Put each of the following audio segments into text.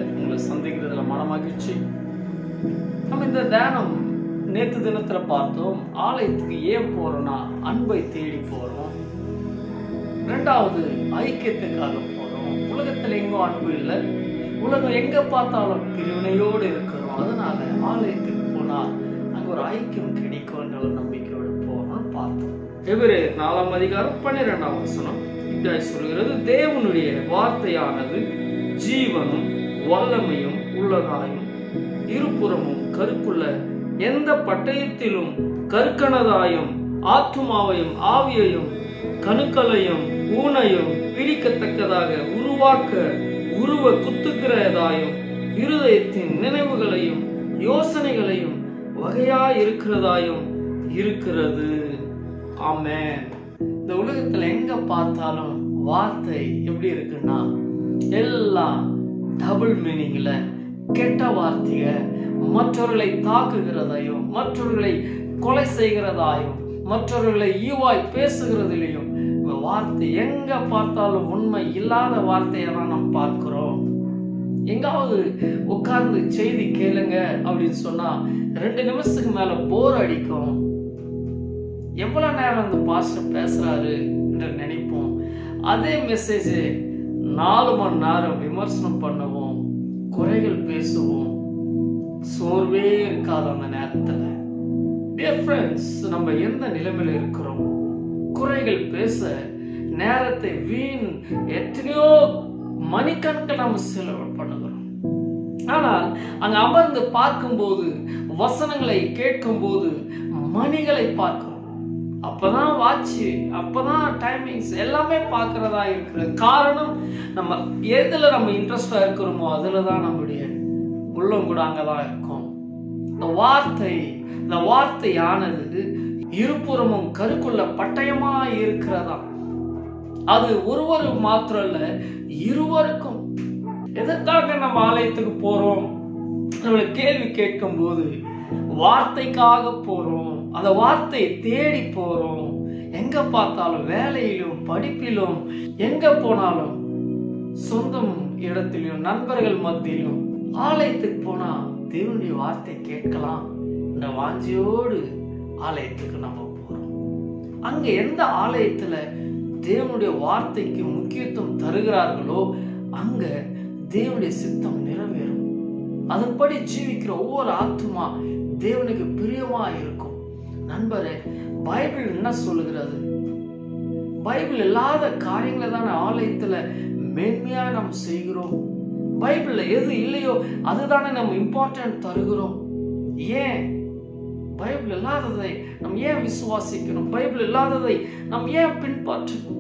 உங்களை சந்திக்கிறதுல மனமகிழ்ச்சி நம்ம இந்த தியானம் நேத்து தினத்துல பார்த்தோம் ஆலயத்துக்கு ஏன் போறோம்னா அன்பை தேடி போறோம் ரெண்டாவது ஐக்கியத்துக்காக போறோம் உலகத்துல எங்கும் அன்பு இல்லை உலகம் எங்க பார்த்தாலும் பிரிவினையோடு இருக்கிறோம் அதனால ஆலயத்துக்கு போனா அங்க ஒரு ஐக்கியம் கிடைக்கும்ன்ற ஒரு நம்பிக்கையோடு போறோம்னு பார்த்தோம் எவரு நாலாம் அதிகாரம் பன்னிரெண்டாம் வசனம் இப்படி சொல்கிறது தேவனுடைய வார்த்தையானது ஜீவனும் வல்லமையும் உள்ளதாயும் இருபுறமும் கருக்குள்ள எந்த பட்டயத்திலும் கற்கனதாயும் ஆத்துமாவையும் ஆவியையும் கணுக்களையும் ஊனையும் பிரிக்கத்தக்கதாக உருவாக்க உருவ குத்துக்கிறதாயும் இருதயத்தின் நினைவுகளையும் யோசனைகளையும் வகையா இருக்கிறதாயும் இருக்கிறது ஆமென் இந்த உலகத்துல எங்க பார்த்தாலும் வார்த்தை எப்படி இருக்குன்னா எல்லாம் டபுள் மீனிங்ல கெட்ட வார்த்தைய மற்றவர்களை தாக்குகிறதையும் மற்றவர்களை கொலை செய்கிறதாயும் மற்றவர்களை ஈவாய் பேசுகிறதிலையும் இந்த வார்த்தை எங்க பார்த்தாலும் உண்மை இல்லாத வார்த்தையை தான் நாம் பார்க்கிறோம் எங்காவது உட்கார்ந்து செய்தி கேளுங்க அப்படின்னு சொன்னா ரெண்டு நிமிஷத்துக்கு மேல போர் அடிக்கும் எவ்வளவு நேரம் அந்த பாஸ்டர் பேசுறாரு என்று நினைப்போம் அதே மெசேஜ் நாலு மணி நேரம் விமர்சனம் பண்ணுவோம் குறைகள் பேசுவோம் சோர்வே இருக்காது அந்த நேரத்துல டியர் ஃப்ரெண்ட்ஸ் நம்ம எந்த நிலைமையில இருக்கிறோம் குறைகள் பேச நேரத்தை வீண் எத்தனையோ மணிக்கணக்கில் நம்ம செலவு பண்ணுகிறோம் ஆனால் அங்க அமர்ந்து பார்க்கும்போது வசனங்களை கேட்கும்போது மணிகளை பார்க்கிறோம் அப்பதான் வாட்ச் அப்பதான் டைமிங்ஸ் எல்லாமே பார்க்கறதா இருக்கிறது காரணம் நம்ம எதுல நம்ம இன்ட்ரெஸ்டா இருக்கிறோமோ அதுல தான் நம்முடைய உள்ளம் கூட அங்கதான் இருக்கும் இந்த வார்த்தை இந்த வார்த்தையானது இருபுறமும் கருக்குள்ள பட்டயமா இருக்கிறதா அது ஒருவர் மாத்திரம் இல்ல இருவருக்கும் எதற்காக நம்ம ஆலயத்துக்கு போறோம் நம்மள கேள்வி கேட்கும் போது வார்த்தைக்காக போறோம் அந்த வார்த்தையை தேடி போறோம் எங்க பார்த்தாலும் வேலையிலும் படிப்பிலும் எங்க போனாலும் சொந்தம் இடத்திலும் நண்பர்கள் மத்தியிலும் ஆலயத்துக்கு போனா தேவனுடைய வார்த்தை கேட்கலாம் இந்த வாஞ்சியோடு ஆலயத்துக்கு நம்ம போறோம் அங்க எந்த ஆலயத்துல தேவனுடைய வார்த்தைக்கு முக்கியத்துவம் தருகிறார்களோ அங்க தேவனுடைய சித்தம் நிறைவேறும் அதன்படி ஜீவிக்கிற ஒவ்வொரு ஆத்துமா தேவனுக்கு பிரியமா இருக்கும் நண்பரே பைபிள் என்ன சொல்லுகிறது பைபிள் இல்லாத காரியங்களை தானே ஆலயத்துல மேன்மையா நம்ம செய்கிறோம் பைபிள்ல எது இல்லையோ அதுதானே நம்ம இம்பார்ட்டன்ட் தருகிறோம் ஏன் பைபிள் இல்லாததை நம்ம ஏன் விசுவாசிக்கணும் பைபிள் இல்லாததை நம்ம ஏன் பின்பற்றணும்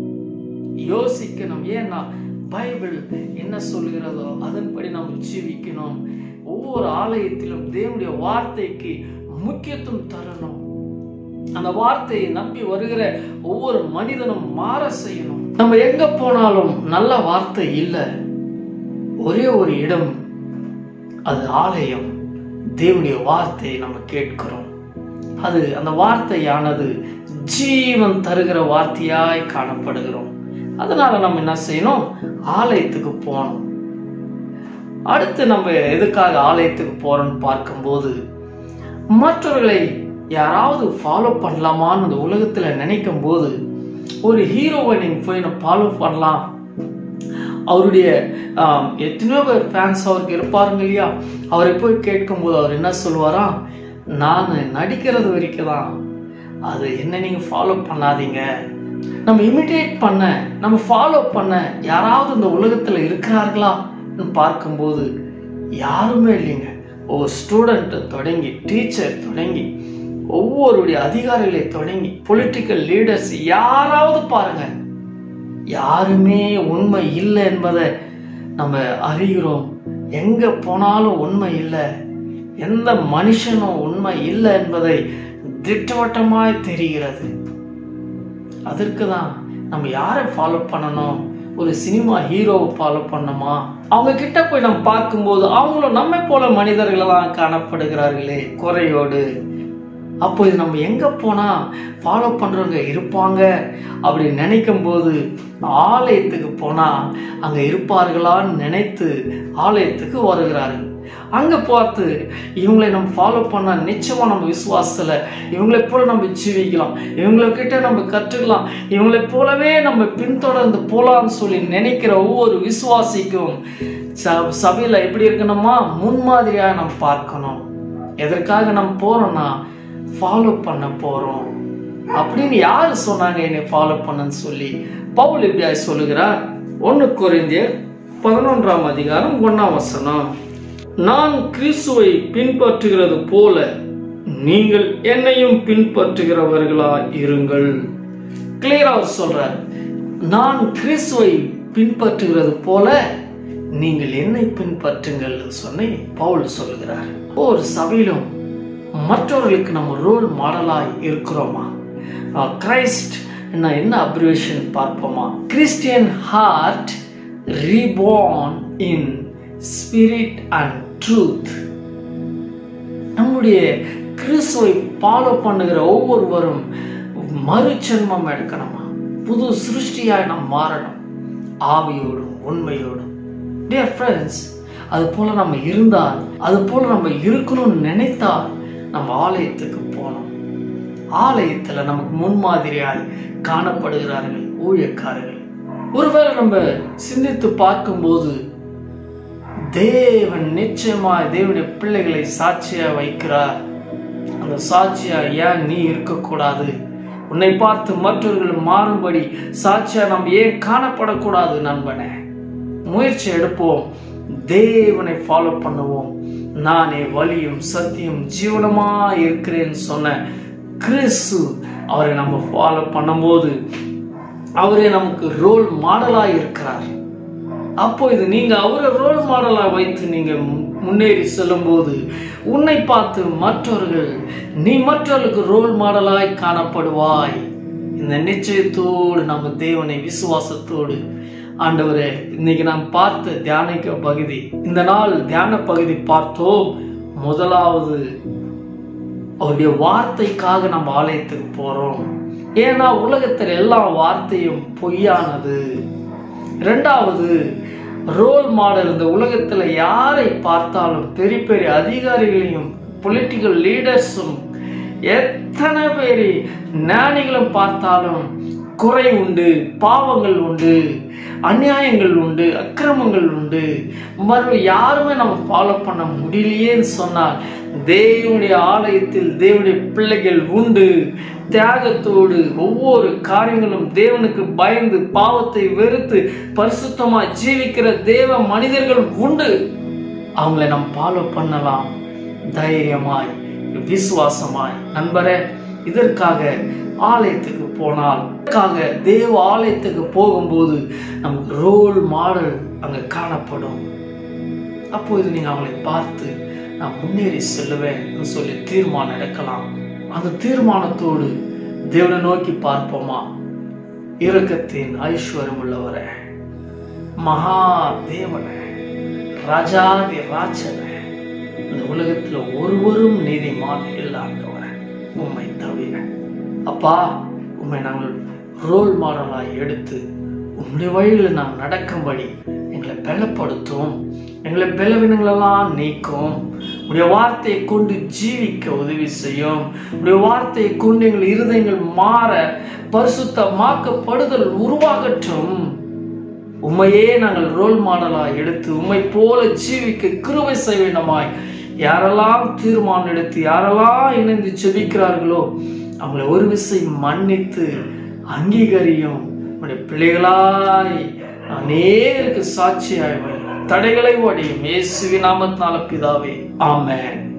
யோசிக்கணும் ஏன்னா பைபிள் என்ன சொல்கிறதோ அதன்படி நாம் ஜீவிக்கணும் ஒவ்வொரு ஆலயத்திலும் தேவனுடைய வார்த்தைக்கு முக்கியத்துவம் தரணும் அந்த வார்த்தையை நம்பி வருகிற ஒவ்வொரு மனிதனும் மாற செய்யணும் நம்ம எங்க போனாலும் நல்ல வார்த்தை இல்லை ஒரே ஒரு இடம் அது ஆலயம் தேவனுடைய வார்த்தையை நம்ம கேட்கிறோம் அது அந்த வார்த்தையானது ஜீவன் தருகிற வார்த்தையாய் காணப்படுகிறோம் அதனால நம்ம என்ன செய்யணும் ஆலயத்துக்கு போகணும் அடுத்து நம்ம எதுக்காக ஆலயத்துக்கு போறோம்னு பார்க்கும்போது மற்றவர்களை யாராவது ஃபாலோ பண்ணலாமான்னு இந்த உலகத்துல நினைக்கும் போது ஒரு ஹீரோவை நீங்க போய் ஃபாலோ பண்ணலாம் அவருடைய ஆம், எத்தனையோ பேர் ஃபேன்ஸ் அவருக்கு இருப்பாருங்க இல்லையா அவரை போய் கேட்கும்போது அவர் என்ன சொல்லுவாரா நான் நடிக்கிறது வரைக்கும் தான் அது என்ன நீங்க ஃபாலோ பண்ணாதீங்க நம்ம இமிட்டேட் பண்ண நம்ம ஃபாலோ பண்ண யாராவது இந்த உலகத்துல இருக்கிறார்களா பார்க்கும்போது யாருமே இல்லைங்க ஒரு ஸ்டூடெண்ட் தொடங்கி டீச்சர் தொடங்கி ஒவ்வொருடைய அதிகாரிகளை தொடங்கி பொலிட்டிக்கல் லீடர்ஸ் யாராவது பாருங்க யாருமே உண்மை இல்லை என்பதை நம்ம அறிகிறோம் எங்க போனாலும் உண்மை இல்லை எந்த மனுஷனும் உண்மை இல்லை என்பதை திட்டவட்டமாய் தெரிகிறது அதற்கு தான் நம்ம யாரை ஃபாலோ பண்ணணும் ஒரு சினிமா ஹீரோவை ஃபாலோ பண்ணணுமா அவங்க கிட்ட போய் நம்ம பார்க்கும்போது அவங்களும் நம்மை போல மனிதர்கள் தான் காணப்படுகிறார்களே குறையோடு அப்போ இது நம்ம எங்க போனா ஃபாலோ பண்றவங்க இருப்பாங்க அப்படி நினைக்கும் போது ஆலயத்துக்கு போனா அங்க இருப்பார்களான்னு நினைத்து ஆலயத்துக்கு வருகிறார்கள் அங்க பார்த்து இவங்களை நம்ம ஃபாலோ பண்ணா நிச்சயமா நம்ம விசுவாசத்துல இவங்களை போல நம்ம ஜீவிக்கலாம் இவங்களை கிட்ட நம்ம கற்றுக்கலாம் இவங்களை போலவே நம்ம பின்தொடர்ந்து போலாம்னு சொல்லி நினைக்கிற ஒவ்வொரு விசுவாசிக்கும் ச- சபையில எப்படி இருக்கணுமா முன்மாதிரியா நம்ம பார்க்கணும் எதற்காக நம்ம போறோம்னா ஃபாலோ பண்ண போறோம் அப்படின்னு யாரு சொன்னாங்க என்னை ஃபாலோ பண்ணுன்னு சொல்லி பவுல் எப்படியா சொல்லுகிறார் ஒன்னு கொரிந்தியர் பதினொன்றாம் அதிகாரம் ஒண்ணாம் வசனம் நான் கிறிஸ்துவை பின்பற்றுகிறது போல நீங்கள் என்னையும் பின்பற்றுகிறவர்களா இருங்கள் கிளியரா அவர் சொல்றார் நான் கிறிஸ்துவை பின்பற்றுகிறது போல நீங்கள் என்னை பின்பற்றுங்கள் சொன்னே பவுல் சொல்லுகிறார் ஒரு சபையிலும் மற்றவர்களுக்கு நம்ம ரோல் மாடலாய் இருக்கிறோமா கிரைஸ்ட் என்ன அப்ரிவேஷன் பார்ப்போமா Christian heart reborn in spirit and truth நம்முடைய கிறிஸ்துவை ஃபாலோ பண்ணுகிற ஒவ்வொருவரும் மறுஜென்மம் எடுக்கணுமா புது சிருஷ்டியாய் நாம் மாறணும் ஆவியோடும் உண்மையோடும் டியர் ஃப்ரெண்ட்ஸ் அது போல நம்ம இருந்தால் அது போல நம்ம இருக்கணும்னு நினைத்தால் நம்ம ஆலயத்துக்கு போகணும் ஆலயத்துல நமக்கு முன்மாதிரியாய் காணப்படுகிறார்கள் ஊழியக்காரர்கள் ஒருவேளை நம்ம சிந்தித்து பார்க்கும்போது தேவன் நிச்சயமாய் தேவனுடைய பிள்ளைகளை சாட்சியா வைக்கிறார் அந்த சாட்சியா ஏன் நீ இருக்கக்கூடாது உன்னை பார்த்து மற்றவர்கள் மாறும்படி சாட்சியா நாம் ஏன் காணப்படக்கூடாது நண்பனே முயற்சி எடுப்போம் தேவனை ஃபாலோ பண்ணுவோம் நானே வழியும் சத்தியம் ஜீவனமா இருக்கிறேன்னு சொன்ன கிறிஸ்து அவரை நம்ம ஃபாலோ பண்ணும்போது அவரே நமக்கு ரோல் மாடலா இருக்கிறார் அப்போ இது நீங்க அவரை ரோல் மாடலா வைத்து நீங்க மு- முன்னேறி செல்லும்போது உன்னை பார்த்து மற்றவர்கள் நீ மற்றவர்களுக்கு ரோல் மாடலாய் காணப்படுவாய் இந்த நிச்சயத்தோடு நம்ம தேவனை விசுவாசத்தோடு ஆண்டவரே இன்னைக்கு நாம் பார்த்த தியானிக்க பகுதி இந்த நாள் தியான பகுதி பார்த்தோம் முதலாவது அவருடைய வார்த்தைக்காக நம்ம ஆலயத்துக்கு போறோம் ஏன்னா உலகத்தில் எல்லா வார்த்தையும் பொய்யானது ரெண்டாவது ரோல் மாடல் இந்த உலகத்துல யாரை பார்த்தாலும் பெரிய பெரிய அதிகாரிகளையும் பொலிட்டிக்கல் லீடர்ஸும் எத்தனை பேர் ஞானிகளும் பார்த்தாலும் குறை உண்டு பாவங்கள் உண்டு அநியாயங்கள் உண்டு அக்கிரமங்கள் உண்டு மறு யாருமே நம்ம ஃபாலோ பண்ண முடியலையேன்னு சொன்னால் தேவனுடைய ஆலயத்தில் தேவனுடைய பிள்ளைகள் உண்டு தியாகத்தோடு ஒவ்வொரு காரியங்களும் தேவனுக்கு பயந்து பாவத்தை வெறுத்து பரிசுத்தமாய் ஜீவிக்கிற தேவ மனிதர்கள் உண்டு அவங்களை நம்ம ஃபாலோ பண்ணலாம் தைரியமாய் விசுவாசமாய் நண்பரே இதற்காக ஆலயத்துக்கு போனால் இதற்காக தேவ ஆலயத்துக்கு போகும்போது நமக்கு ரோல் மாடல் அங்க காணப்படும் அப்போது நீங்க அவங்களை பார்த்து நான் முன்னேறி செல்லுவேன் சொல்லி தீர்மானம் எடுக்கலாம் அந்த தீர்மானத்தோடு தேவனை நோக்கி பார்ப்போமா இரக்கத்தின் ஐஸ்வர்யம் உள்ளவரே மகா தேவனே ராஜாதி ராஜனே இந்த உலகத்துல ஒருவரும் நீதிமான் இல்லாதவரே உம்மை தவிர அப்பா உம்மை நாங்கள் ரோல் மாடலாய் எடுத்து உம்முடைய வழியில் நாம் நடக்கும்படி எங்களை பலப்படுத்தும் எங்களை பலவீனங்களெல்லாம் நீக்கும் உடைய வார்த்தையை கொண்டு ஜீவிக்க உதவி செய்யும் உடைய வார்த்தையை கொண்டு எங்கள் இருதயங்கள் மாற பரிசுத்தமாக்கப்படுதல் உருவாகட்டும் உண்மையே நாங்கள் ரோல் மாடலா எடுத்து உம்மை போல ஜீவிக்க கிருபை செய்ய வேண்டுமாய் யாரெல்லாம் தீர்மானம் எடுத்து யாரெல்லாம் இணைந்து செபிக்கிறார்களோ அவங்களை ஒரு விசை மன்னித்து அங்கீகரியும் உடைய பிள்ளைகளாய் நேருக்கு சாட்சியாய் வரும். தடைகளை ஓடியும் இயேசுவின் நாமத்தினால பிதாவே ஆமென்